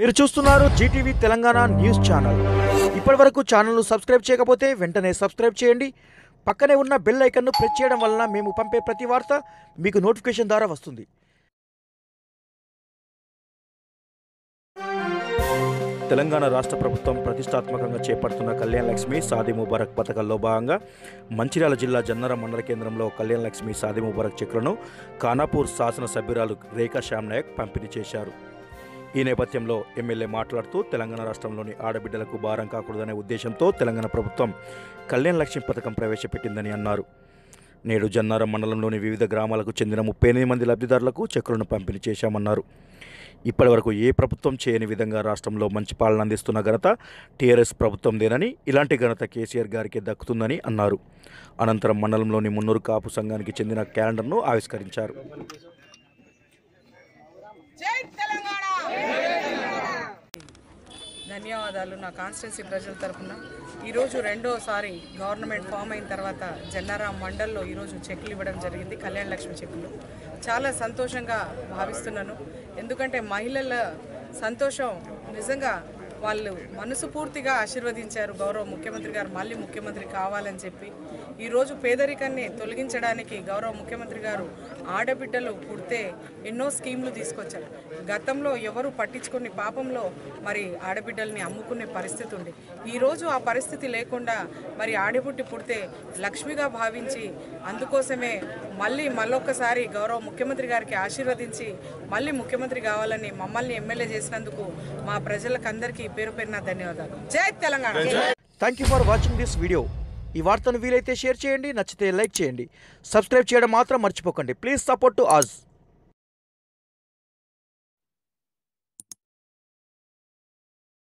మీరు చూస్తున్నారు Zee TV Telangana news channel ఇప్పటి వరకు ఛానల్ను సబ్స్క్రైబ్ చేయకపోతే వెంటనే సబ్స్క్రైబ్ చేయండి పక్కనే ఉన్న బెల్ ఐకన్ను ప్రెస్ చేయడం వలన మేము పంపే ప్రతి వార్త మీకు నోటిఫికేషన్ ద్వారా వస్తుంది తెలంగాణ రాష్ట్ర ప్రభుత్వం ప్రతిష్టాత్మకంగా చేపడుతున్న కళ్యాణ లక్ష్మి సాది ముబారక్ పథకాల్లో భాగంగా మంచిర్యాల జిల్లా జన్నర మండల కేంద్రంలో కళ్యాణ లక్ష్మి సాది ముబారక్ చెక్కులను ఖానాపూర్ శాసనసభ్యురాలు రేఖా శ్యామ్ నాయక్ పంపిణీ చేశారు ఈ నేపథ్యంలో ఎమ్మెల్యే మాట్లాడుతూ తెలంగాణ రాష్ట్రంలోని ఆడబిడ్డలకు భారం కాకూడదనే ఉద్దేశంతో తెలంగాణ ప్రభుత్వం కళ్యాణ లక్ష్మి పథకం ప్రవేశపెట్టిందని అన్నారు నేడు జన్నారం మండలంలోని వివిధ గ్రామాలకు చెందిన ముప్పై ఎనిమిది మంది లబ్ధిదారులకు చెక్కులను పంపిణీ చేశామన్నారు ఇప్పటివరకు ఏ ప్రభుత్వం చేయని విధంగా రాష్ట్రంలో మంచి పాలన అందిస్తున్న ఘనత టీఆర్ఎస్ ప్రభుత్వందేనని ఇలాంటి ఘనత కేసీఆర్ గారికి దక్కుతుందని అన్నారు అనంతరం మండలంలోని మున్నూరు కాపు సంఘానికి చెందిన క్యాలెండర్ను ఆవిష్కరించారు జై తెలంగాణ ధన్యవాదాలు నా కాన్స్టిట్యున్సీ ప్రజల తరఫున ఈరోజు రెండోసారి గవర్నమెంట్ ఫామ్ అయిన తర్వాత జన్నారాం మండల్లో ఈరోజు చెక్కులు ఇవ్వడం జరిగింది కళ్యాణ లక్ష్మి చెక్కులు చాలా సంతోషంగా భావిస్తున్నాను ఎందుకంటే మహిళల సంతోషం నిజంగా వాళ్ళు మనసు పూర్తిగా ఆశీర్వదించారు గౌరవ ముఖ్యమంత్రి గారు మళ్ళీ ముఖ్యమంత్రి కావాలని చెప్పి ఈరోజు పేదరికాన్ని తొలగించడానికి గౌరవ ముఖ్యమంత్రి గారు ఆడబిడ్డలు పుడితే ఎన్నో స్కీమ్లు తీసుకొచ్చారు గతంలో ఎవరు పట్టించుకుని పాపంలో మరి ఆడబిడ్డల్ని అమ్ముకునే పరిస్థితి ఉంది ఈరోజు ఆ పరిస్థితి లేకుండా మరి ఆడబుట్టి పుడితే లక్ష్మిగా భావించి అందుకోసమే మళ్ళీ మళ్ళొక్కసారి గౌరవ ముఖ్యమంత్రి గారికి ఆశీర్వదించి మళ్ళీ ముఖ్యమంత్రి కావాలని మమ్మల్ని ఎమ్మెల్యే చేసినందుకు మా ప్రజలకు అందరికీ పేరు పేరున ధన్యవాదాలు జై Telangana thank you for watching this video ఈ వార్తను వీలైతే షేర్ చేయండి నచ్చితే లైక్ చేయండి సబ్స్క్రైబ్ చేయడం మాత్రం మర్చిపోకండి ప్లీజ్ సపోర్ట్ టు అజ్